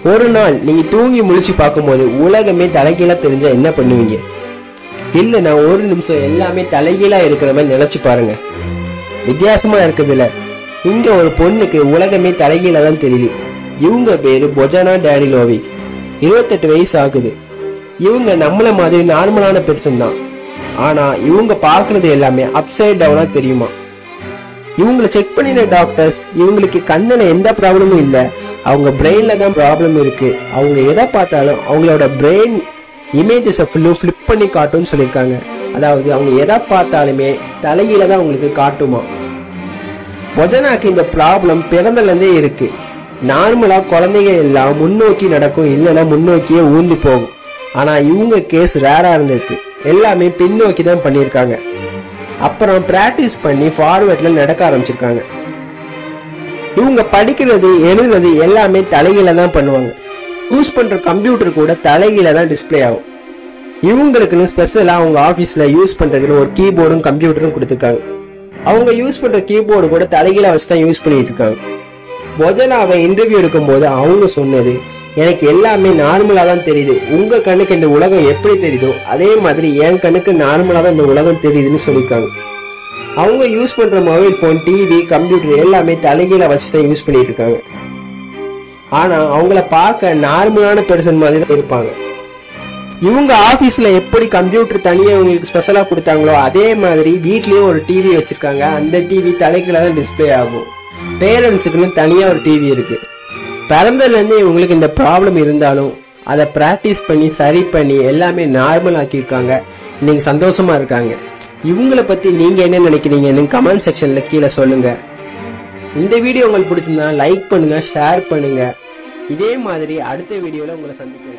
ஒரு நாள் நீங்க தூங்கி முழிச்சு பார்க்கும்போது உலகமே தலைகீழா தெரிஞ்சா என்ன பண்ணுவீங்க இல்ல நான் ஒரு நிமிஷம் எல்லாமே தலைகீழா இருக்கிற மாதிரி நினைச்சு பாருங்க வித்தியாசமா இருக்குதுல்ல இங்க ஒரு பொண்ணுக்கு உலகமே தலைகீழா தான் தெரியுது இவங்க பேரு பொஜானா டேனிலோவி இருபத்தெட்டு வயசு ஆகுது இவங்க நம்மள மாதிரி நார்மலான பெர்சன் தான் ஆனா இவங்க பார்க்கறது எல்லாமே அப்சைட் டவுனா தெரியுமா இவங்களை செக் பண்ணின டாக்டர்ஸ் இவங்களுக்கு கண்ணுல எந்த ப்ராப்ளமும் இல்ல அவங்க பிரெயின்ல தான் ப்ராப்ளம் இருக்கு அவங்க எதை பார்த்தாலும் அவங்களோட பிரெயின் இமேஜஸை ஃபுல்லும் ஃபிளிப் பண்ணி காட்டும்னு சொல்லியிருக்காங்க அதாவது அவங்க எதை பார்த்தாலுமே தலைகீழ தான் அவங்களுக்கு காட்டுமா பொஜனாக்கு இந்த ப்ராப்ளம் பிறந்தலேருந்தே இருக்கு நார்மலா குழந்தைங்க எல்லாம் முன்னோக்கி நடக்கும் இல்லைன்னா முன்னோக்கியே ஊந்து போகும் ஆனா இவங்க கேஸ் ரேரா இருந்திருக்கு எல்லாமே பின்னோக்கி தான் பண்ணியிருக்காங்க அப்புறம் பிராக்டிஸ் பண்ணி ஃபார்வேர்ட்ல நடக்க ஆரம்பிச்சிருக்காங்க இவங்க படிக்கிறது எழுதுறது எல்லாமே தலைகீழ தான் பண்ணுவாங்க யூஸ் பண்ற கம்ப்யூட்டர் கூட தலைகீழ தான் டிஸ்ப்ளே ஆகும் இவங்களுக்குன்னு ஸ்பெஷலா அவங்க ஆபீஸ்ல யூஸ் பண்றதுக்கு ஒரு கீபோர்டும் கம்ப்யூட்டரும் கொடுத்துருக்காங்க அவங்க யூஸ் பண்ற கீபோர்டு கூட தலைகீழ வச்சு தான் யூஸ் பண்ணிட்டு இருக்காங்க பொஜனாவை இன்டர்வியூ எடுக்கும்போது அவங்க சொன்னது எனக்கு எல்லாமே நார்மலா தான் தெரியுது உங்க கண்ணுக்கு இந்த உலகம் எப்படி தெரியுதோ அதே மாதிரி என் கண்ணுக்கு நார்மலா தான் இந்த உலகம் தெரியுதுன்னு சொல்லியிருக்காங்க அவங்க யூஸ் பண்ற மொபைல் போன் டிவி கம்ப்யூட்டர் எல்லாமே தலைகீழ வச்சு தான் யூஸ் பண்ணிட்டு இருக்காங்க ஆனா அவங்கள பார்க்க நார்மலான பெர்சன் மாதிரி தான் இருப்பாங்க இவங்க ஆபீஸ்ல எப்படி கம்ப்யூட்டர் தனியா இவங்களுக்கு ஸ்பெஷலா கொடுத்தாங்களோ அதே மாதிரி வீட்லயும் ஒரு டிவி வச்சிருக்காங்க அந்த டிவி தலைகீழ தான் டிஸ்ப்ளே ஆகும் பேரண்ட்ஸுக்குன்னு தனியா ஒரு டிவி இருக்கு பிறந்ததுல இருந்து இவங்களுக்கு இந்த ப்ராப்ளம் இருந்தாலும் அதை பிராக்டிஸ் பண்ணி சரி பண்ணி எல்லாமே நார்மல் ஆக்கியிருக்காங்க இன்னைக்கு சந்தோஷமா இருக்காங்க இவங்களை பத்தி நீங்க என்ன நினைக்கிறீங்கன்னு கமெண்ட் செக்ஷன்ல கீழே சொல்லுங்க இந்த வீடியோ உங்களுக்கு பிடிச்சிருந்தா லைக் பண்ணுங்க ஷேர் பண்ணுங்க இதே மாதிரி அடுத்த வீடியோல உங்களை சந்திக்கிறேன்